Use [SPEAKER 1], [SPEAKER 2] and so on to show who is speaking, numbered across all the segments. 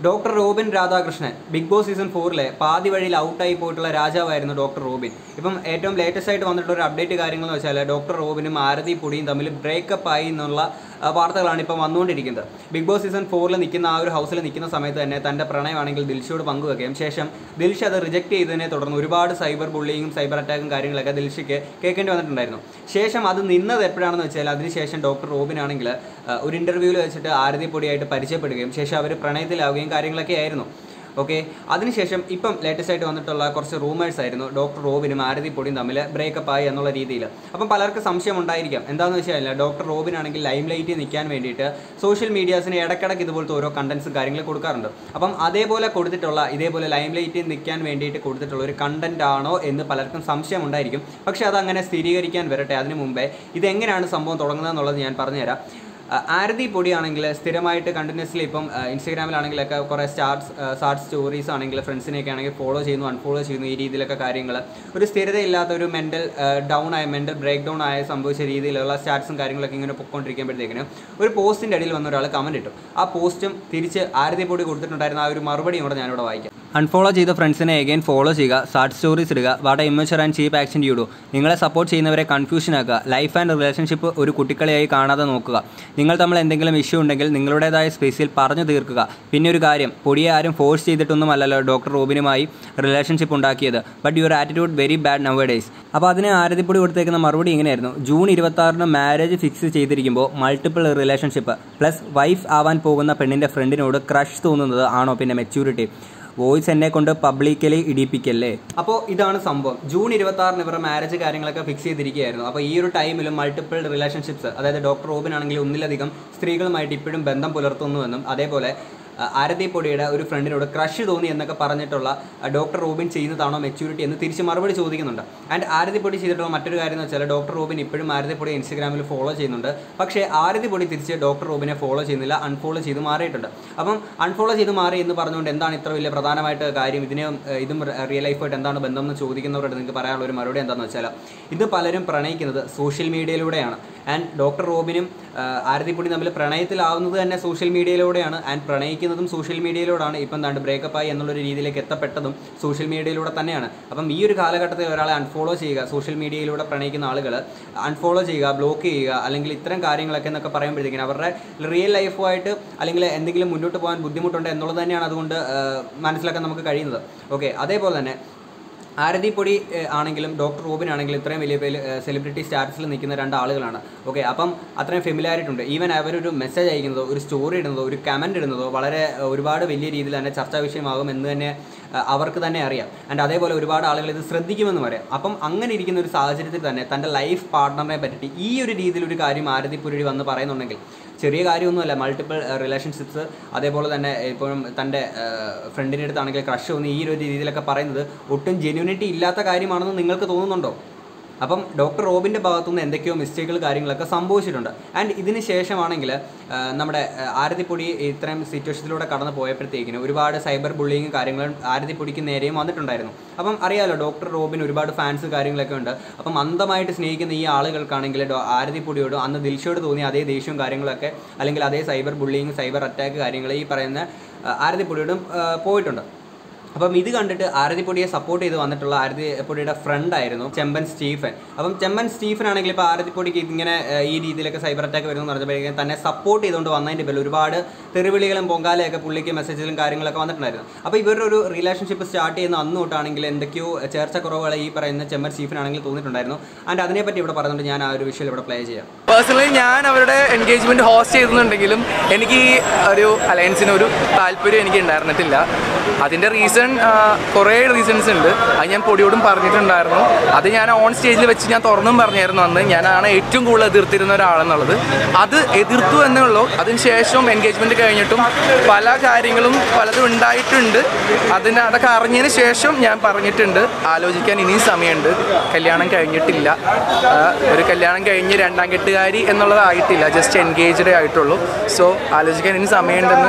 [SPEAKER 1] doctor Robin Radhakrishnan big boss season ഫോറിലെ പാതി വഴിയിൽ ഔട്ടായി പോയിട്ടുള്ള രാജാവായിരുന്നു ഡോക്ടർ റോബിൻ ഇപ്പം ഏറ്റവും ലേറ്റസ്റ്റ് ആയിട്ട് വന്നിട്ടുള്ള ഒരു അപ്ഡേറ്റ് കാര്യങ്ങൾ എന്ന് വെച്ചാൽ ഡോക്ടർ റോബിനും ആരതി പൊടിയും തമ്മിൽ ബ്രേക്കപ്പ് ആയി എന്നുള്ള ആ, വാർത്തകളാണ് ഇപ്പം വന്നുകൊണ്ടിരിക്കുന്നത് ബിഗ് ബോസ് സീസൺ ഫോറിൽ നിൽക്കുന്ന ആ ഒരു ഹൗസിൽ നിൽക്കുന്ന സമയത്ത് തന്നെ തൻ്റെ പ്രണയമാണെങ്കിൽ ദിൽഷയോട് പങ്കുവെക്കുകയും ശേഷം ദിൽഷ അത് റിജക്ട് ചെയ്തതിനെ തുടർന്ന് ഒരുപാട് സൈബർ ബുള്ളിങ്ങും സൈബർ അറ്റാക്കും കാര്യങ്ങളൊക്കെ ദിൽഷയ്ക്ക് കേൾക്കേണ്ടി വന്നിട്ടുണ്ടായിരുന്നു ശേഷം അത് നിന്നത് എപ്പോഴാണെന്ന് വെച്ചാൽ അതിനുശേഷം ഡോക്ടർ റോബിൻ ആണെങ്കിൽ ഒരു ഇൻ്റർവ്യൂവിൽ വെച്ചിട്ട് ആരതി പൊടിയായിട്ട് പരിചയപ്പെടുകയും ശേഷം അവർ പ്രണയത്തിലാവുകയും കാര്യങ്ങളൊക്കെ ആയിരുന്നു ഓക്കെ അതിനുശേഷം ഇപ്പം ലേറ്റസ്റ്റ് ആയിട്ട് വന്നിട്ടുള്ള കുറച്ച് റൂമേഴ്സ് ആയിരുന്നു ഡോക്ടർ റോബിനും ആരതി പൊടിയും തമ്മിൽ ബ്രേക്കപ്പ് ആയി എന്നുള്ള രീതിയിൽ അപ്പം പലർക്കും സംശയം ഉണ്ടായിരിക്കാം എന്താണെന്ന് വെച്ചാൽ ഡോക്ടർ റോബിൻ ആണെങ്കിൽ ലൈം ലൈറ്റിൽ നിൽക്കാൻ വേണ്ടിയിട്ട് സോഷ്യൽ മീഡിയാസിന് ഇടക്കിടക്ക് ഇതുപോലത്തെ ഓരോ കണ്ടന്റ്സും കാര്യങ്ങൾ കൊടുക്കാറുണ്ട് അപ്പം അതേപോലെ കൊടുത്തിട്ടുള്ള ഇതേപോലെ ലൈം ലൈറ്റിൽ നിൽക്കാൻ വേണ്ടിയിട്ട് കൊടുത്തിട്ടുള്ള ഒരു കണ്ടന്റ് ആണോ എന്ന് പലർക്കും സംശയം ഉണ്ടായിരിക്കും പക്ഷേ അത് അങ്ങനെ സ്ഥിരീകരിക്കാൻ വരട്ടെ അതിനു മുമ്പേ ഇതെങ്ങനെയാണ് സംഭവം തുടങ്ങുന്നത് എന്നുള്ളത് ഞാൻ പറഞ്ഞുതരാം ആ, ആരതി പൊടിയാണെങ്കിൽ സ്ഥിരമായിട്ട് കണ്ടിന്യൂസ്ലി ഇപ്പം ആ, ഇൻസ്റ്റാഗ്രാമിലാണെങ്കിലൊക്കെ കുറേ സ്റ്റാർസ് ഷാർട്ട് സ്റ്റോറീസ് ആണെങ്കിൽ ഫ്രണ്ട്സിനെയൊക്കെ ആണെങ്കിൽ ഫോളോ ചെയ്യുന്നു അൺഫോളോ ചെയ്യുന്നു ഈ രീതിയിലൊക്കെ കാര്യങ്ങൾ ഒരു സ്ഥിരതയില്ലാത്ത ഒരു മെൻ്റൽ ഡൗൺ ആയ മെൻ്റൽ ബ്രേക്ക് ഡൗൺ ആയ സംഭവിച്ച രീതിയിലുള്ള സ്റ്റാറ്റ്സും കാര്യങ്ങളൊക്കെ ഇങ്ങനെ പൊയ്ക്കൊണ്ടിരിക്കുമ്പോഴത്തേക്കിനും ഒരു പോസ്റ്റിൻ്റെ അടിയിൽ വന്ന ഒരാൾ കമൻറ്റ് ഇട്ടു ആ പോസ്റ്റും തിരിച്ച് ആരതി പൊടി കൊടുത്തിട്ടുണ്ടായിരുന്ന ആ ഒരു മറുപടിയും കൂടെ ഞാനിവിടെ വായിക്കാം അൺഫോളോ ചെയ്ത ഫ്രണ്ട്സിനെ എഗൈൻ ഫോളോ ചെയ്യുക സാഡ് സ്റ്റോറീസ് ഇടുക what immature and cheap action ചെയ്യൂ നിങ്ങളെ സപ്പോർട്ട് ചെയ്യുന്നവരെ കൺഫ്യൂഷൻ ആക്കുക ലൈഫ് ആൻഡ് റിലേഷൻഷിപ്പ് ഒരു കുട്ടിക്കളിയായി കാണാതെ നോക്കുക നിങ്ങൾ തമ്മിൽ എന്തെങ്കിലും ഇഷ്യൂ ഉണ്ടെങ്കിൽ നിങ്ങളുടേതായ സ്പേസിൽ പറഞ്ഞു തീർക്കുക പിന്നെ ഒരു കാര്യം പൊടിയെ ആരും ഫോഴ്സ് ചെയ്തിട്ടൊന്നുമല്ലല്ലോ ഡോക്ടർ റോബിനുമായി റിലേഷൻഷിപ്പ് ഉണ്ടാക്കിയത് but your attitude very bad nowadays അപ്പോൾ അതിന് ആരതിപ്പൊടി കൊടുത്തേക്കുന്ന മറുപടി ഇങ്ങനെയായിരുന്നു ജൂൺ ഇരുപത്തി ആറിന് മാരേജ് ഫിക്സ് ചെയ്തിരിക്കുമ്പോൾ മൾട്ടിപ്പിൾ റിലേഷൻഷിപ്പ് പ്ലസ് വൈഫ് ആവാൻ പോകുന്ന പെണ്ണിൻ്റെ ഫ്രണ്ടിനോട് ക്രഷ് തോന്നുന്നത് ആണോ പിന്നെ മെച്യൂരിറ്റി വോയിസ് എന്നെ കൊണ്ട് പബ്ലിക്കലി ഇടിപ്പിക്കല്ലേ അപ്പോൾ ഇതാണ് സംഭവം ജൂൺ ഇരുപത്തി ആറിന് ഇവരുടെ മാരേജ് കാര്യങ്ങളൊക്കെ ഫിക്സ് ചെയ്തിരിക്കുകയായിരുന്നു അപ്പോൾ ഈ ഒരു ടൈമിലും മൾട്ടിപ്പിൾ റിലേഷൻഷിപ്സ് അതായത് ഡോക്ടർ റോബിൻ ആണെങ്കിൽ ഒന്നിലധികം സ്ത്രീകളുമായിട്ട് ഇപ്പോഴും ബന്ധം പുലർത്തുന്നുവെന്നും അതേപോലെ അഹ് ആരതി പൊടിയുടെ ഒരു ഫ്രണ്ടിനോട് ക്രഷ് തോന്നി എന്നൊക്കെ പറഞ്ഞിട്ടുള്ള അഹ് ഡോക്ടർ റോബിൻ ചെയ്യുന്നതാണോ മെച്യൂരിറ്റി എന്ന് തിരിച്ച് മറുപടി ചോദിക്കുന്നുണ്ട് ആൻഡ് ആരതി പൊടി ചെയ്തിട്ടുള്ള മറ്റൊരു കാര്യം എന്ന് വെച്ചാൽ ഡോക്ടർ റോബിൻ ഇപ്പോഴും ആരതി പൊടി ഇൻസ്റ്റാഗ്രാമിൽ ഫോളോ ചെയ്യുന്നുണ്ട് പക്ഷേ ആരതി പൊടി തിരിച്ച് ഡോക്ടർ റോബിനെ ഫോളോ ചെയ്യുന്നില്ല അൺഫോളോ ചെയ്ത് മാറിയിട്ടുണ്ട് അപ്പം അൺഫോളോ ചെയ്ത് മാറി എന്ന് പറഞ്ഞുകൊണ്ട് എന്താണ് ഇത്ര വലിയ പ്രധാനമായിട്ട് കാര്യം ഇതിനെ ഏഹ്, ഇതും റിയൽ ലൈഫായിട്ട് എന്താണ് ബന്ധം എന്ന് ചോദിക്കുന്നവരോട് നിങ്ങൾക്ക് പറയാനുള്ള ഒരു മറുപടി എന്താണെന്ന് വെച്ചാൽ ഇത് പലരും പ്രണയിക്കുന്നത് സോഷ്യൽ മീഡിയയിലൂടെയാണ് ആൻഡ് ഡോക്ടർ റോബിനും ആഹ്, ആരതിപ്പൊടി തമ്മിൽ പ്രണയത്തിലാവുന്നത് തന്നെ സോഷ്യൽ മീഡിയയിലൂടെയാണ് ആൻഡ് പ്രണയിക്കുന്നതും സോഷ്യൽ മീഡിയയിലൂടെയാണ് ഇപ്പം എന്താണ്ട് ബ്രേക്കപ്പ് ആയി എന്നുള്ളൊരു രീതിയിലേക്ക് എത്തപ്പെട്ടതും സോഷ്യൽ മീഡിയയിലൂടെ തന്നെയാണ് അപ്പം ഈ ഒരു കാലഘട്ടത്തിൽ ഒരാളെ അൺഫോളോ ചെയ്യുക സോഷ്യൽ മീഡിയയിലൂടെ പ്രണയിക്കുന്ന ആളുകൾ അൺഫോളോ ചെയ്യുക ബ്ലോക്ക് ചെയ്യുക അല്ലെങ്കിൽ ഇത്തരം കാര്യങ്ങളൊക്കെ എന്നൊക്കെ പറയുമ്പോഴത്തേക്കിനും അവരുടെ റിയൽ ലൈഫുമായിട്ട് അല്ലെങ്കിൽ എന്തെങ്കിലും മുന്നോട്ട് പോകാൻ ബുദ്ധിമുട്ടുണ്ട് എന്നുള്ളത് തന്നെയാണ് അതുകൊണ്ട് ആഹ്, മനസ്സിലാക്കാൻ നമുക്ക് കഴിയുന്നത് ഓക്കെ അതേപോലെ തന്നെ ആരതി പൊടി ഏഹ്, ആണെങ്കിലും ഡോക്ടർ റോബിൻ ആണെങ്കിലും ഇത്രയും വലിയ വലിയ സെലിബ്രിറ്റി സ്റ്റാറ്റസിൽ നിൽക്കുന്ന രണ്ട് ആളുകളാണ് ഓക്കെ അപ്പം അത്രയും ഫെമിലാരിറ്റി ഉണ്ട് ഈവൻ അവരൊരു മെസ്സേജ് അയക്കുന്നതോ ഒരു സ്റ്റോറി ഇടുന്നതോ ഒരു കമൻറ്റ് ഇടുന്നതോ വളരെ ഏഹ്, ഒരുപാട് വലിയ രീതിയിൽ തന്നെ ചർച്ചാ വിഷയമാകും എന്ന് തന്നെ ഏഹ്, അവർക്ക് തന്നെ അറിയാം ആൻഡ് അതേപോലെ ഒരുപാട് ആളുകൾ ഇത് ശ്രദ്ധിക്കുമെന്ന് പറയാം അപ്പം അങ്ങനെ ഇരിക്കുന്ന ഒരു സാഹചര്യത്തിൽ തന്നെ തൻ്റെ ലൈഫ് പാർട്ട്ണറിനെ പറ്റിയിട്ട് ഈ ഒരു രീതിയിൽ ഒരു കാര്യം ആരതി പൊരുടി വന്ന് പറയുന്നുണ്ടെങ്കിൽ ചെറിയ കാര്യമൊന്നുമല്ല മൾട്ടിപ്പിൾ റിലേഷൻഷിപ്സ് അതേപോലെ തന്നെ ഇപ്പോഴും തൻ്റെ ഫ്രണ്ടിൻ്റെ അടുത്താണെങ്കിൽ ക്രഷ് തോന്നി ഈ ഒരു രീതിയിലൊക്കെ പറയുന്നത് ഒട്ടും ജെന്യൂനിറ്റി ഇല്ലാത്ത കാര്യമാണെന്ന് നിങ്ങൾക്ക് തോന്നുന്നുണ്ടോ അപ്പം ഡോക്ടർ റോബിൻ്റെ ഭാഗത്തുനിന്ന് എന്തൊക്കെയോ മിസ്റ്റേക്കുകൾ കാര്യങ്ങളൊക്കെ സംഭവിച്ചിട്ടുണ്ട് ആൻഡ് ഇതിന് ശേഷമാണെങ്കിൽ ആ, നമ്മുടെ ആ, ആരതിപ്പൊടി ഇത്രയും സിറ്റുവേഷനിലൂടെ കടന്നു പോയപ്പോഴത്തേക്കിന് ഒരുപാട് സൈബർ ബുള്ളിങ്ങും കാര്യങ്ങളും ആരതിപ്പൊടിക്ക് നേരെയും വന്നിട്ടുണ്ടായിരുന്നു അപ്പം അറിയാലോ ഡോക്ടർ റോബിൻ ഒരുപാട് ഫാൻസ് കാര്യങ്ങളൊക്കെ ഉണ്ട് അപ്പം അന്ധമായിട്ട് സ്നേഹിക്കുന്ന ഈ ആളുകൾക്കാണെങ്കിൽ ഡോ- ആരതിപ്പൊടിയോട് അന്ന് ദിൽഷയോട് തോന്നിയ അതേ ദേഷ്യവും കാര്യങ്ങളൊക്കെ അല്ലെങ്കിൽ അതേ സൈബർ ബുള്ളിങ് സൈബർ അറ്റാക്ക് കാര്യങ്ങൾ ഈ പറയുന്ന ആ, ആരതിപ്പൊടിയോടും ആ, പോയിട്ടുണ്ട് അപ്പം ഇത് കണ്ടിട്ട് ആരതിപ്പൊടിയെ സപ്പോർട്ട് ചെയ്ത് വന്നിട്ടുള്ള ആരതിപ്പൊടിയുടെ ഫ്രണ്ട് ആയിരുന്നു ചെമ്പൻ സ്റ്റീഫൻ അപ്പം ചെമ്പൻ സ്റ്റീഫൻ ആണെങ്കിൽ ഇപ്പോൾ ആരതിപ്പൊടിക്ക് ഇങ്ങനെ ഏഹ്, ഈ രീതിയിലൊക്കെ സൈബർ അറ്റാക്ക് വരുന്നു പറഞ്ഞപ്പോഴേക്കും തന്നെ സപ്പോർട്ട് ചെയ്തുകൊണ്ട് വന്നതിൻ്റെ പേരിൽ ഒരുപാട് തെറിവിളികളും പൊങ്കാലയൊക്കെ പുള്ളിക്ക് മെസ്സേജിലും കാര്യങ്ങളൊക്കെ വന്നിട്ടുണ്ടായിരുന്നു അപ്പോൾ ഇവരുടെ ഒരു റിലേഷൻഷിപ്പ് സ്റ്റാർട്ട് ചെയ്യുന്ന അന്ന് തൊട്ടാണെങ്കിൽ എന്തൊക്കെയോ ചേർച്ച കുറവുകൾ ഈ പറയുന്ന ചെമ്പൻ സ്റ്റീഫൻ ആണെങ്കിൽ തോന്നിയിട്ടുണ്ടായിരുന്നു ആൻഡ് അതിനെപ്പറ്റി ഇവിടെ പറയുന്നുണ്ട് ഞാൻ ആ ഒരു വിഷയം ഇവിടെ പ്ലേ ചെയ്യാം
[SPEAKER 2] പേഴ്സണലി ഞാൻ അവരുടെ എൻഗേജ്മെന്റ് ഹോസ്റ്റ് ചെയ്തിട്ടുണ്ടെങ്കിലും എനിക്ക് ഈ ഒരു അലയൻസിന് ഒരു താല്പര്യം എനിക്ക് ഉണ്ടായിരുന്നിട്ടില്ല അതിൻ്റെ റീസൺ കുറേ റീസൺസ് ഉണ്ട് അത് ഞാൻ പൊടിയോടും പറഞ്ഞിട്ടുണ്ടായിരുന്നു അത് ഞാൻ ഓൺ സ്റ്റേജിൽ വെച്ച് ഞാൻ തുറന്നും പറഞ്ഞായിരുന്നു അന്ന് ഞാനാണ് ഏറ്റവും കൂടുതൽ എതിർത്തിരുന്ന ഒരാളെന്നുള്ളത് അത് എതിർത്തു എന്നേ ഉള്ളൂ അതിനുശേഷം എൻഗേജ്മെന്റ് കഴിഞ്ഞിട്ടും പല കാര്യങ്ങളും പലതും ഉണ്ടായിട്ടുണ്ട് അതിന് അതൊക്കെ അറിഞ്ഞതിന് ശേഷം ഞാൻ പറഞ്ഞിട്ടുണ്ട് ആലോചിക്കാൻ ഇനിയും സമയമുണ്ട് കല്യാണം കഴിഞ്ഞിട്ടില്ല ആ, ഒരു കല്യാണം കഴിഞ്ഞ് രണ്ടാം കെട്ടുകാരി എന്നുള്ളതായിട്ടില്ല ജസ്റ്റ് എൻഗേജ്ഡ് ആയിട്ടുള്ളൂ സോ ആലോചിക്കാൻ ഇനി സമയമുണ്ടെന്ന്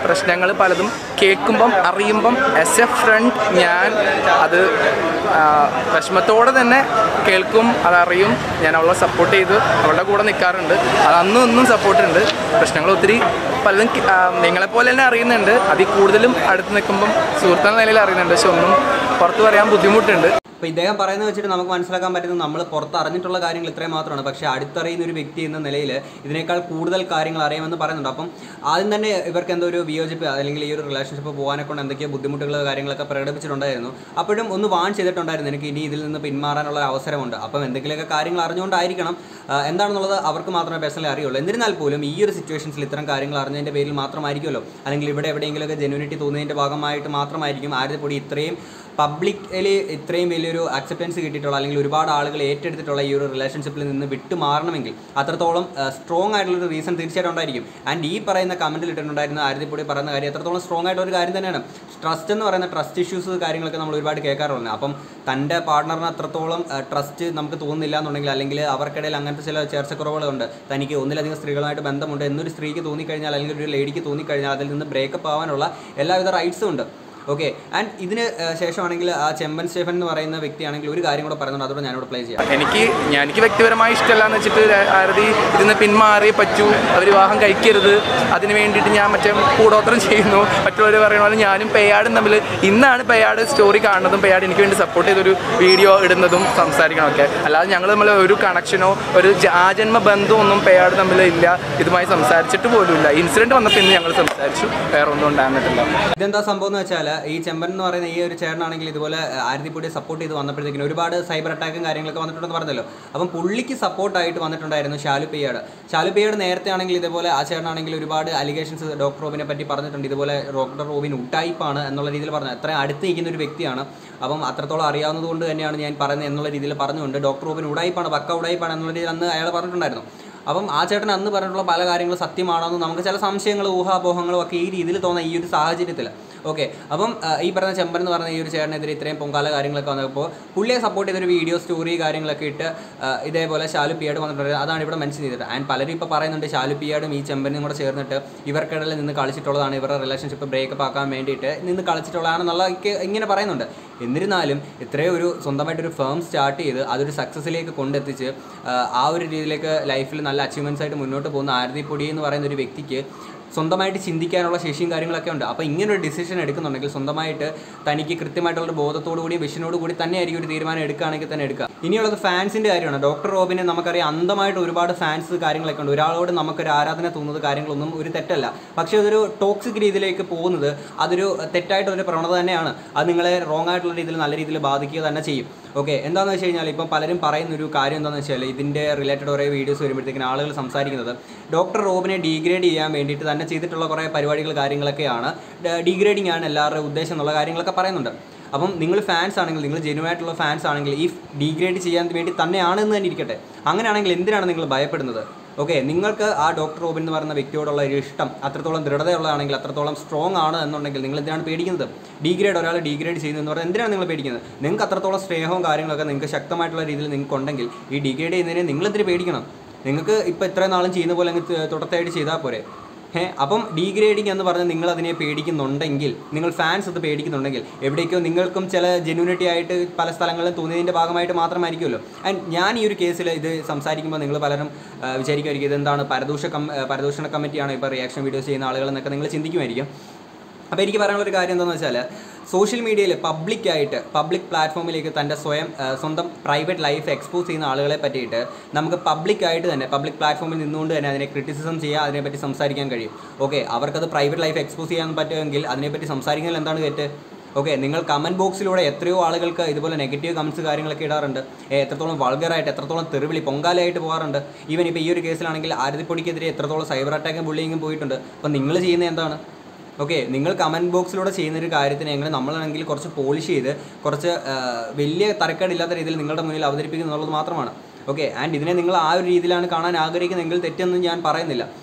[SPEAKER 2] പ്രശ്നങ്ങൾ പലതും കേൾക്കുമ്പം അറിയുമ്പം എസ് എ ഫ്രണ്ട് ഞാൻ അത് ആ, വിഷമത്തോടെ തന്നെ കേൾക്കും അതറിയും ഞാൻ അവളെ സപ്പോർട്ട് ചെയ്ത് അവളുടെ കൂടെ നിൽക്കാറുണ്ട് അത് അന്നും ഇന്നും സപ്പോർട്ട് ഉണ്ട് പ്രശ്നങ്ങൾ ഒത്തിരി പലതും കി- ആ, നിങ്ങളെപ്പോലെ തന്നെ അറിയുന്നുണ്ട് അതിൽ കൂടുതലും അടുത്ത് നിൽക്കുമ്പം സുഹൃത്തെന്ന നിലയിൽ അറിയുന്നുണ്ട് പക്ഷെ ഒന്നും പുറത്ത് പറയാൻ ബുദ്ധിമുട്ടുണ്ട്
[SPEAKER 1] അപ്പോൾ ഇദ്ദേഹം പറയുന്നത് വെച്ചിട്ട് നമുക്ക് മനസ്സിലാക്കാൻ പറ്റുന്നത് നമ്മൾ പുറത്ത് അറിഞ്ഞിട്ടുള്ള കാര്യങ്ങൾ ഇത്രയും മാത്രമാണ് പക്ഷേ അടുത്തറിയുന്ന ഒരു വ്യക്തി എന്ന നിലയിൽ ഇതിനേക്കാൾ കൂടുതൽ കാര്യങ്ങൾ അറിയാമെന്ന് പറയുന്നുണ്ട് അപ്പം ആദ്യം തന്നെ ഇവർക്ക് എന്തോ ഒരു വിയോജിപ്പ് അല്ലെങ്കിൽ ഈ ഒരു റിലേഷൻഷിപ്പ് പോകാനെ കൊണ്ട് എന്തൊക്കെയോ ബുദ്ധിമുട്ടുകൾ കാര്യങ്ങളൊക്കെ പ്രകടിപ്പിച്ചിട്ടുണ്ടായിരുന്നു അപ്പോഴും ഒന്ന് വാൺ ചെയ്തിട്ടുണ്ടായിരുന്നു എനിക്ക് ഇനി ഇതിൽ നിന്ന് പിന്മാറാനുള്ള ഒരു അവസരമുണ്ട് അപ്പം എന്തെങ്കിലുമൊക്കെ കാര്യങ്ങൾ അറിഞ്ഞുകൊണ്ടായിരിക്കണം ആ, എന്താണെന്നുള്ളത് അവർക്ക് മാത്രമേ പേഴ്സണലി അറിയുള്ളൂ എന്നിരുന്നാൽ പോലും ഈ ഒരു സിറ്റുവേഷൻസിൽ ഇത്തരം കാര്യങ്ങൾ അറിഞ്ഞതിൻ്റെ പേരിൽ മാത്രമായിരിക്കുമല്ലോ അല്ലെങ്കിൽ ഇവിടെ എവിടെയെങ്കിലുമൊക്കെ ജെനുവിനിറ്റി തോന്നിയതിൻ്റെ ഭാഗമായിട്ട് മാത്രമായിരിക്കും ആര്യപ്പൊടി ഇത്രയും പബ്ലിക്കലി ഇത്രയും വലിയൊരു അക്സെപ്റ്റൻസ് കിട്ടിയിട്ടുള്ള അല്ലെങ്കിൽ ഒരുപാട് ആളുകൾ ഏറ്റെടുത്തിട്ടുള്ള ഈ ഒരു റിലേഷൻഷിപ്പിൽ നിന്ന് വിട്ടു മാറണമെങ്കിൽ അത്രത്തോളം സ്ട്രോങ് ആയിട്ടുള്ള ഒരു റീസൺ തീർച്ചയായിട്ടും ഉണ്ടായിരിക്കും ആൻഡ് ഈ പറയുന്ന കമൻറ്റിൽ ഇട്ടിട്ടുണ്ടായിരുന്ന ആര്യപ്പൊടി പറയുന്ന കാര്യം എത്രത്തോളം സ്ട്രോങ് ആയിട്ടുള്ള ഒരു കാര്യം തന്നെയാണ് ട്രസ്റ്റ് എന്ന് പറയുന്ന ട്രസ്റ്റ് ഇഷ്യൂസ് കാര്യങ്ങളൊക്കെ നമ്മൾ ഒരുപാട് കേൾക്കാറുണ്ട് അപ്പം തൻ്റെ പാർട്ട്ണറിന് അത്രത്തോളം ട്രസ്റ്റ് നമുക്ക് തോന്നുന്നില്ല എന്നുണ്ടെങ്കിൽ അല്ലെങ്കിൽ അവർക്കിടയിൽ അങ്ങനത്തെ ചില ചേർച്ചക്കുറവുകളുണ്ട് തനിക്ക് ഒന്നിലധികം സ്ത്രീകളുമായിട്ട് ബന്ധമുണ്ട് എന്നൊരു സ്ത്രീക്ക് തോന്നിക്കഴിഞ്ഞാൽ അല്ലെങ്കിൽ ഒരു ലേഡിക്ക് തോന്നിക്കഴിഞ്ഞാൽ അതിൽ നിന്ന് ബ്രേക്കപ്പ് ആവാനുള്ള എല്ലാവിധ റൈറ്റ്സും ഉണ്ട് ഓക്കെ ആൻഡ് ഇതിന് ഏഹ്, ശേഷമാണെങ്കിൽ ആ ചെമ്പൻ സ്റ്റെഫൻ എന്ന് പറയുന്ന വ്യക്തിയാണെങ്കിൽ ഒരു കാര്യം കൂടെ പറയുന്നുണ്ട് അതോടെ ഞാനിവിടെ പ്ലേ ചെയ്യാം
[SPEAKER 2] എനിക്ക് ഞാൻ എനിക്ക് വ്യക്തിപരമായി ഇഷ്ടമല്ല എന്ന് വെച്ചിട്ട് ആരതി ഇതിന്ന് പിന്മാറിയേ പറ്റൂ അവർ വിവാഹം കഴിക്കരുത് അതിന് വേണ്ടിയിട്ട് ഞാൻ മറ്റേ കൂടോത്രം ചെയ്യുന്നു മറ്റുള്ളവർ പറയുന്ന പോലെ ഞാനും പെയ്യാടും തമ്മിൽ ഇന്നാണ് പെയ്യാട് സ്റ്റോറി കാണുന്നതും പെയ്യാട് എനിക്ക് വേണ്ടി സപ്പോർട്ട് ചെയ്തൊരു വീഡിയോ ഇടുന്നതും സംസാരിക്കണമൊക്കെ അല്ലാതെ ഞങ്ങൾ തമ്മിൽ ഒരു കണക്ഷനോ ഒരു ജ- ആജന്മ ബന്ധമോ ഒന്നും പെയ്യാട് തമ്മിൽ ഇല്ല ഇതുമായി സംസാരിച്ചിട്ട് പോലും ഇല്ല ഇൻസിഡൻറ്റ് വന്നപ്പോൾ ഇന്ന് ഞങ്ങൾ സംസാരിച്ചു വേറെ ഒന്നും ഉണ്ടാകുന്നിട്ടില്ല
[SPEAKER 1] ഇതെന്താ സംഭവം എന്ന് വെച്ചാൽ ഈ ചെമ്പൻ എന്ന് പറയുന്ന ഈ ഒരു ചേട്ടനാണെങ്കിൽ ഇതുപോലെ ആരതിപ്പൊടി സപ്പോർട്ട് ചെയ്ത് വന്നപ്പോഴത്തേക്കിനും ഒരുപാട് സൈബർ അറ്റാക്കും കാര്യങ്ങളൊക്കെ വന്നിട്ടുണ്ടെന്ന് പറഞ്ഞല്ലോ അപ്പം പുള്ളിക്ക് സപ്പോർട്ടായിട്ട് വന്നിട്ടുണ്ടായിരുന്നു ഷാലു പെയ്യാട് ഷാലു പെയ്യാട് നേരത്തെ ആണെങ്കിൽ ഇതുപോലെ ആ ചേട്ടനാണെങ്കിൽ ഒരുപാട് അലിഗേഷൻസ് ഡോക്ടർ റോബിനെ പറ്റി പറഞ്ഞിട്ടുണ്ട് ഇതുപോലെ ഡോക്ടർ റോബിൻ ഉട്ടായിപ്പാണ് എന്നുള്ള രീതിയിൽ പറഞ്ഞു അത്രയും അടുത്ത് നിൽക്കുന്ന ഒരു വ്യക്തിയാണ് അപ്പം അത്രത്തോളം അറിയാവുന്നത് കൊണ്ട് തന്നെയാണ് ഞാൻ പറയുന്നത് എന്നുള്ള രീതിയിൽ പറഞ്ഞുകൊണ്ട് ഡോക്ടർ റോബിൻ ഉടായിപ്പാണ് പക്ക ഉടായിപ്പാണ് എന്നുള്ള രീതിയിൽ അന്ന് അയാൾ പറഞ്ഞിട്ടുണ്ടായിരുന്നു അപ്പം ആ ചേട്ടൻ അന്ന് പറഞ്ഞിട്ടുള്ള പല കാര്യങ്ങളും സത്യമാണോ എന്ന് നമുക്ക് ചില സംശയങ്ങളും ഊഹാപോഹങ്ങളും ഒക്കെ ഈ രീതിയിൽ തോന്നുന്ന ഈ ഒരു സാഹചര്യത്തിൽ ഓക്കെ അപ്പം ആ, ഈ പറഞ്ഞ ചെമ്പൻ എന്ന് പറഞ്ഞ ഈ ഒരു ചേട്ടനെതിരെ ഇത്രയും പൊങ്കാല കാര്യങ്ങളൊക്കെ വന്നപ്പോൾ പുള്ളിയെ സപ്പോർട്ട് ചെയ്തൊരു വീഡിയോ സ്റ്റോറി കാര്യങ്ങളൊക്കെ ഇട്ട് ആ, ഇതേപോലെ ഷാലു പിയാട് വന്നിട്ടുണ്ട് അതാണ് ഇവിടെ മെൻഷൻ ചെയ്തിട്ട് ആൻഡ് പലരും ഇപ്പോൾ പറയുന്നുണ്ട് ഷാലു പിയാടും ഈ ചെമ്പനും കൂടെ ചേർന്നിട്ട് ഇവർക്കിടയിൽ നിന്ന് കളിച്ചിട്ടുള്ളതാണ് ഇവരുടെ റിലേഷൻഷിപ്പ് ബ്രേക്കപ്പ് ആക്കാൻ വേണ്ടിയിട്ട് നിന്ന് കളിച്ചിട്ടുള്ളതാണെന്നുള്ള ഒക്കെ ഇങ്ങനെ പറയുന്നുണ്ട് എന്നിരുന്നാലും ഇത്രയും ഒരു സ്വന്തമായിട്ടൊരു ഫേം സ്റ്റാർട്ട് ചെയ്ത് അതൊരു സക്സസ്സിലേക്ക് കൊണ്ടെത്തിച്ച് ആ, ആ ഒരു രീതിയിലേക്ക് ലൈഫിൽ നല്ല അച്ചീവ്മെൻറ്റ്സ് ആയിട്ട് മുന്നോട്ട് പോകുന്ന ആരതി പൊടി എന്ന് പറയുന്ന ഒരു വ്യക്തിക്ക് സ്വന്തമായിട്ട് ചിന്തിക്കാനുള്ള ശേഷിയും കാര്യങ്ങളൊക്കെ ഉണ്ട് അപ്പോൾ ഇങ്ങനെ ഒരു ഡിസിഷൻ എടുക്കുന്നുണ്ടെങ്കിൽ സ്വന്തമായിട്ട് തനിക്ക് കൃത്യമായിട്ടുള്ള ബോധത്തോടു കൂടി വിഷനോട് കൂടി തന്നെയായിരിക്കും ഒരു തീരുമാനം എടുക്കുകയാണെങ്കിൽ തന്നെ എടുക്കുക ഇനിയുള്ളത് ഫാൻസിൻ്റെ കാര്യമാണ് ഡോക്ടർ റോബിനെ നമുക്കറിയാം അന്ധമായിട്ട് ഒരുപാട് ഫാൻസ് കാര്യങ്ങളൊക്കെ ഉണ്ട് ഒരാളോട് നമുക്കൊരു ആരാധന തോന്നുന്നത് കാര്യങ്ങളൊന്നും ഒരു തെറ്റല്ല പക്ഷേ അതൊരു ടോക്സിക് രീതിയിലേക്ക് പോകുന്നത് അതൊരു തെറ്റായിട്ടൊരു പ്രവണത തന്നെയാണ് അത് നിങ്ങളെ റോങ് ആയിട്ടുള്ള രീതിയിൽ നല്ല രീതിയിൽ ബാധിക്കുക തന്നെ ചെയ്യും ഓക്കെ എന്താണെന്ന് വെച്ച് കഴിഞ്ഞാൽ ഇപ്പം പലരും പറയുന്ന ഒരു കാര്യം എന്താണെന്ന് വെച്ചാൽ ഇതിൻ്റെ റിലേറ്റഡ് കുറേ വീഡിയോസ് വരുമ്പോഴത്തേക്കിന് ആളുകൾ സംസാരിക്കുന്നത് ഡോക്ടർ റോബിനെ ഡീഗ്രേഡ് ചെയ്യാൻ വേണ്ടിയിട്ട് തന്നെ ചെയ്തിട്ടുള്ള കുറേ പരിപാടികൾ കാര്യങ്ങളൊക്കെയാണ് ഡീഗ്രേഡിംഗ് ആണ് എല്ലാവരുടെയും ഉദ്ദേശം എന്നുള്ള കാര്യങ്ങളൊക്കെ പറയുന്നുണ്ട് അപ്പം നിങ്ങൾ ഫാൻസ് ആണെങ്കിൽ നിങ്ങൾ ജെന്യൂൻ ആയിട്ടുള്ള ഫാൻസ് ആണെങ്കിൽ ഈ ഡീഗ്രേഡ് ചെയ്യാൻ വേണ്ടി തന്നെയാണെന്ന് തന്നെ ഇരിക്കട്ടെ അങ്ങനെയാണെങ്കിൽ എന്തിനാണ് നിങ്ങൾ ഭയപ്പെടുന്നത് ഓക്കെ നിങ്ങൾക്ക് ആ ഡോക്ടർ റോബിൻ എന്ന് പറയുന്ന വ്യക്തിയോടുള്ള ഒരു ഇഷ്ടം അത്രത്തോളം ദൃഢതയുള്ളതാണെങ്കിൽ അത്രത്തോളം സ്ട്രോങ് ആണ് എന്നുണ്ടെങ്കിൽ നിങ്ങൾ എന്തിനാണ് പേടിക്കുന്നത് ഡീഗ്രേഡ് ഒരാൾ ഡീഗ്രേഡ് ചെയ്യുന്നു എന്ന് പറഞ്ഞാൽ എന്തിനാണ് നിങ്ങൾ പേടിക്കുന്നത് നിങ്ങൾക്ക് അത്രത്തോളം സ്നേഹവും കാര്യങ്ങളൊക്കെ നിങ്ങൾക്ക് ശക്തമായിട്ടുള്ള രീതിയിൽ നിങ്ങൾക്ക് ഉണ്ടെങ്കിൽ ഈ ഡീഗ്രേഡ് ചെയ്യുന്നതിനെ നിങ്ങൾ എന്തിനു പേടിക്കണം നിങ്ങൾക്ക് ഇപ്പോൾ ഇത്രയും നാളും ചെയ്യുന്ന പോലെ അങ്ങ് ത- തുടർച്ചയായിട്ട് ചെയ്താൽ പോരെ ഏ അപ്പം ഡീഗ്രേഡിംഗ് എന്ന് പറഞ്ഞ് നിങ്ങൾ അതിനെ പേടിക്കുന്നുണ്ടെങ്കിൽ നിങ്ങൾ ഫാൻസ് അത് പേടിക്കുന്നുണ്ടെങ്കിൽ എവിടേക്കോ നിങ്ങൾക്കും ചില ജെന്യൂനിറ്റി ആയിട്ട് പല സ്ഥലങ്ങളിലും തോന്നിയതിൻ്റെ ഭാഗമായിട്ട് മാത്രമായിരിക്കുമല്ലോ ആൻഡ് ഞാൻ ഈ ഒരു കേസിൽ ഇത് സംസാരിക്കുമ്പോൾ നിങ്ങൾ പലരും ആ, വിചാരിക്കുമായിരിക്കും ഇതെന്താണ് പരദൂഷ കം ആ, പരദൂഷണ കമ്മിറ്റിയാണ് ഇപ്പോൾ റിയാക്ഷൻ വീഡിയോസ് ചെയ്യുന്ന ആളുകൾ എന്നൊക്കെ നിങ്ങൾ ചിന്തിക്കുമായിരിക്കും അപ്പോൾ എനിക്ക് പറയാനുള്ള ഒരു കാര്യം എന്താണെന്ന് വെച്ചാൽ സോഷ്യൽ മീഡിയയിൽ പബ്ലിക്കായിട്ട് പബ്ലിക് പ്ലാറ്റ്ഫോമിലേക്ക് തൻ്റെ സ്വയം ആ, സ്വന്തം പ്രൈവറ്റ് ലൈഫ് എക്സ്പോസ് ചെയ്യുന്ന ആളുകളെ പറ്റിയിട്ട് നമുക്ക് പബ്ലിക്കായിട്ട് തന്നെ പബ്ലിക് പ്ലാറ്റ്ഫോമിൽ നിന്നുകൊണ്ട് തന്നെ അതിനെ ക്രിറ്റിസിസം ചെയ്യുക അതിനെപ്പറ്റി സംസാരിക്കാൻ കഴിയും ഓക്കെ അവർക്കത് പ്രൈവറ്റ് ലൈഫ് എക്സ്പോസ് ചെയ്യാൻ പറ്റുമെങ്കിൽ അതിനെപ്പറ്റി സംസാരിക്കുന്നതിൽ എന്താണ് തെറ്റ് ഓക്കെ നിങ്ങൾ കമൻറ്റ് ബോക്സിലൂടെ എത്രയോ ആളുകൾക്ക് ഇതുപോലെ നെഗറ്റീവ് കമൻറ്റ്സ് കാര്യങ്ങളൊക്കെ ഇടാറുണ്ട് ഏ, എത്രത്തോളം വൾഗറായിട്ട് എത്രത്തോളം തെറിവിളി പൊങ്കാലയായിട്ട് പോകാറുണ്ട് ഈവൻ ഇപ്പോൾ ഈ ഒരു കേസിലാണെങ്കിൽ ആരതിപ്പൊടിക്കെതിരെ എത്രത്തോളം സൈബർ അറ്റാക്കും ബുള്ളിങ്ങും പോയിട്ടുണ്ട് അപ്പോൾ നിങ്ങൾ ചെയ്യുന്നത് എന്താണ് ഓക്കെ നിങ്ങൾ കമൻറ്റ് ബോക്സിലൂടെ ചെയ്യുന്ന ഒരു കാര്യത്തിന് എങ്ങനെ നമ്മളാണെങ്കിൽ കുറച്ച് പോളിഷ് ചെയ്ത് കുറച്ച് ആ, വലിയ തരക്കേടില്ലാത്ത രീതിയിൽ നിങ്ങളുടെ മുന്നിൽ അവതരിപ്പിക്കുന്നു എന്നുള്ളത് മാത്രമാണ് ഓക്കെ ആൻഡ് ഇതിനെ നിങ്ങൾ ആ ഒരു രീതിയിലാണ് കാണാൻ ആഗ്രഹിക്കുന്നതെങ്കിൽ തെറ്റെന്നും ഞാൻ പറയുന്നില്ല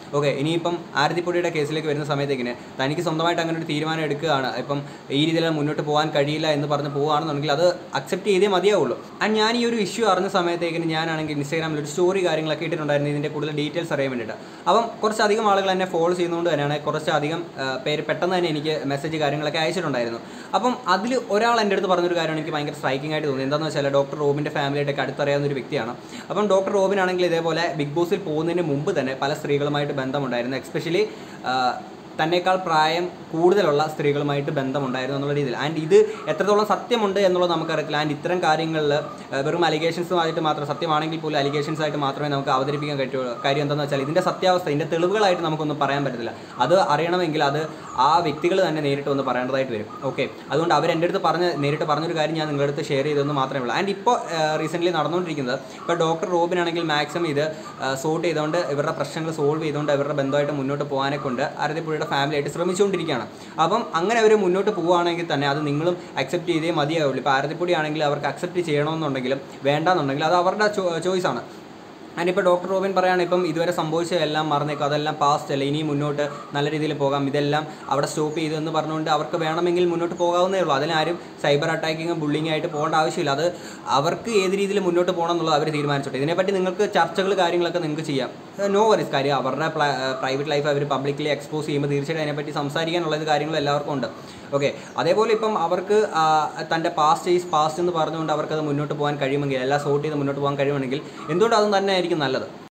[SPEAKER 1] ഓക്കെ ഇനിയിപ്പം ആരതിപ്പൊടിയുടെ കേസിലേക്ക് വരുന്ന സമയത്തേക്കിന് തനിക്ക് സ്വന്തമായിട്ട് അങ്ങനെ ഒരു തീരുമാനം എടുക്കുകയാണ് ഇപ്പം ഈ രീതിയിൽ മുന്നോട്ട് പോകാൻ കഴിയില്ല എന്ന് പറഞ്ഞ് പോവുകയാണെന്നുണ്ടെങ്കിൽ അത് അക്സെപ്റ്റ് ചെയ്തേ മതിയാവുള്ളൂ ആൻഡ് ഞാൻ ഈ ഒരു ഇഷ്യൂ അറിഞ്ഞ സമയത്തേക്കിന് ഞാനാണെങ്കിൽ ഇൻസ്റ്റാഗ്രാമിൽ ഒരു സ്റ്റോറി കാര്യങ്ങളൊക്കെ ഇട്ടിട്ടുണ്ടായിരുന്നു ഇതിൻ്റെ കൂടുതൽ ഡീറ്റെയിൽസ് അറിയാൻ വേണ്ടിയിട്ട് അപ്പം കുറച്ചധികം ആളുകൾ എന്നെ ഫോളോ ചെയ്യുന്നതുകൊണ്ട് തന്നെയാണ് കുറച്ചധികം ആ, പേര് പെട്ടെന്ന് തന്നെ എനിക്ക് മെസ്സേജ് കാര്യങ്ങളൊക്കെ അയച്ചിട്ടുണ്ടായിരുന്നു അപ്പം അതിൽ ഒരാൾ എൻ്റെ അടുത്ത് പറഞ്ഞൊരു കാര്യമാണ് എനിക്ക് ഭയങ്കര സ്ട്രൈക്കിംഗ് ആയിട്ട് തോന്നി എന്താണെന്ന് വെച്ചാൽ ഡോക്ടർ റോബിൻ്റെ ഫാമിലിയായിട്ടൊക്കെ അടുത്തറിയാവുന്ന ഒരു വ്യക്തിയാണ് അപ്പം ഡോക്ടർ റോബിൻ ആണെങ്കിൽ ഇതേപോലെ ബിഗ് ബോസിൽ പോകുന്നതിന് മുമ്പ് തന്നെ പല സ്ത്രീകളുമായിട്ട് ബന്ധമുണ്ടായിരുന്നു എക്സ്പെഷ്യലി തന്നേക്കാൾ പ്രായം കൂടുതലുള്ള സ്ത്രീകളുമായിട്ട് ബന്ധമുണ്ടായിരുന്നു എന്നുള്ള രീതിയിൽ ആൻഡ് ഇത് എത്രത്തോളം സത്യമുണ്ട് എന്നുള്ളത് നമുക്കറിയത്തില്ല ആൻഡ് ഇത്തരം കാര്യങ്ങളിൽ വെറും അലിഗേഷൻസുമായിട്ട് മാത്രം സത്യമാണെങ്കിൽ പോലും അലിഗേഷൻസ് ആയിട്ട് മാത്രമേ നമുക്ക് അവതരിപ്പിക്കാൻ പറ്റുള്ളൂ കാര്യം എന്താണെന്ന് വെച്ചാൽ ഇതിൻ്റെ സത്യാവസ്ഥ ഇതിൻ്റെ തെളിവുകളായിട്ട് നമുക്കൊന്നും പറയാൻ പറ്റത്തില്ല അത് അറിയണമെങ്കിൽ അത് ആ വ്യക്തികൾ തന്നെ നേരിട്ട് വന്ന് പറയേണ്ടതായിട്ട് വരും ഓക്കെ അതുകൊണ്ട് അവർ എൻ്റെ അടുത്ത് പറഞ്ഞ് നേരിട്ട് പറഞ്ഞൊരു കാര്യം ഞാൻ നിങ്ങളുടെ അടുത്ത് ഷെയർ ചെയ്തെന്ന് മാത്രമേ ഉള്ളൂ ആൻഡ് ഇപ്പോൾ റീസെൻ്റ്ലി നടന്നുകൊണ്ടിരിക്കുന്നത് ഇപ്പോൾ ഡോക്ടർ റോബിൻ ആണെങ്കിൽ മാക്സിമം ഇത് സോർട്ട് ചെയ്തുകൊണ്ട് ഇവരുടെ പ്രശ്നങ്ങൾ സോൾവ് ചെയ്തുകൊണ്ട് ഇവരുടെ ബന്ധമായിട്ട് മുന്നോട്ട് പോകാനെ കൊണ്ട് ആരതിപ്പുഴയുടെ ഫാമിലിയായിട്ട് ശ്രമിച്ചുകൊണ്ടിരിക്കുകയാണ് അപ്പം അങ്ങനെ അവർ മുന്നോട്ട് പോവുകയാണെങ്കിൽ തന്നെ അത് നിങ്ങളും അക്സെപ്റ്റ് ചെയ്തേ മതിയാവുള്ളൂ ഇപ്പോൾ ആരതിപ്പൊടി ആണെങ്കിൽ അവർക്ക് അക്സെപ്റ്റ് ചെയ്യണമെന്നുണ്ടെങ്കിലും വേണ്ടാന്നുണ്ടെങ്കിലും അത് അവരുടെ ചോയ്സ് ആണ് ആൻഡ് ഇപ്പോൾ ഡോക്ടർ റോബിൻ പറയാണ് ഇപ്പം ഇതുവരെ സംഭവിച്ചതെല്ലാം മറന്നേക്കും അതെല്ലാം പാസ്റ്റ് അല്ല ഇനിയും മുന്നോട്ട് നല്ല രീതിയിൽ പോകാം ഇതെല്ലാം അവിടെ സ്റ്റോപ്പ് ചെയ്തു എന്ന് പറഞ്ഞുകൊണ്ട് അവർക്ക് വേണമെങ്കിൽ മുന്നോട്ട് പോകാവുന്നേ ഉള്ളൂ അതിനാരും സൈബർ അറ്റാക്കിങ്ങും ബുള്ളിങ് ആയിട്ട് പോകേണ്ട ആവശ്യമില്ല അത് അവർക്ക് ഏത് രീതിയിൽ മുന്നോട്ട് പോകണം എന്നുള്ളത് അവർ തീരുമാനിച്ചോട്ടെ ഇതിനെപ്പറ്റി നിങ്ങൾക്ക് ചർച്ചകൾ കാര്യങ്ങളൊക്കെ നിങ്ങൾക്ക് ചെയ്യാം നോ വറീസ് കാര്യം അവരുടെ പ്രൈവറ്റ് ലൈഫ് അവർ പബ്ലിക്കലി എക്സ്പോസ് ചെയ്യുമ്പോൾ തീർച്ചയായിട്ടും അതിനെപ്പറ്റി സംസാരിക്കാനുള്ളത് കാര്യങ്ങളും എല്ലാവർക്കും ഉണ്ട് ഓക്കെ അതേപോലെ ഇപ്പം അവർക്ക് ആ, തൻ്റെ പാസ്റ്റ് ഈസ് പാസ്റ്റ് എന്ന് പറഞ്ഞുകൊണ്ട് അവർക്കത് മുന്നോട്ട് പോകാൻ കഴിയുമെങ്കിൽ എല്ലാം സോർട്ട് ചെയ്ത് മുന്നോട്ട് പോകാൻ കഴിയുമെങ്കിൽ എന്തുകൊണ്ട് അതും തന്നെ ആയിരിക്കും നല്ലത്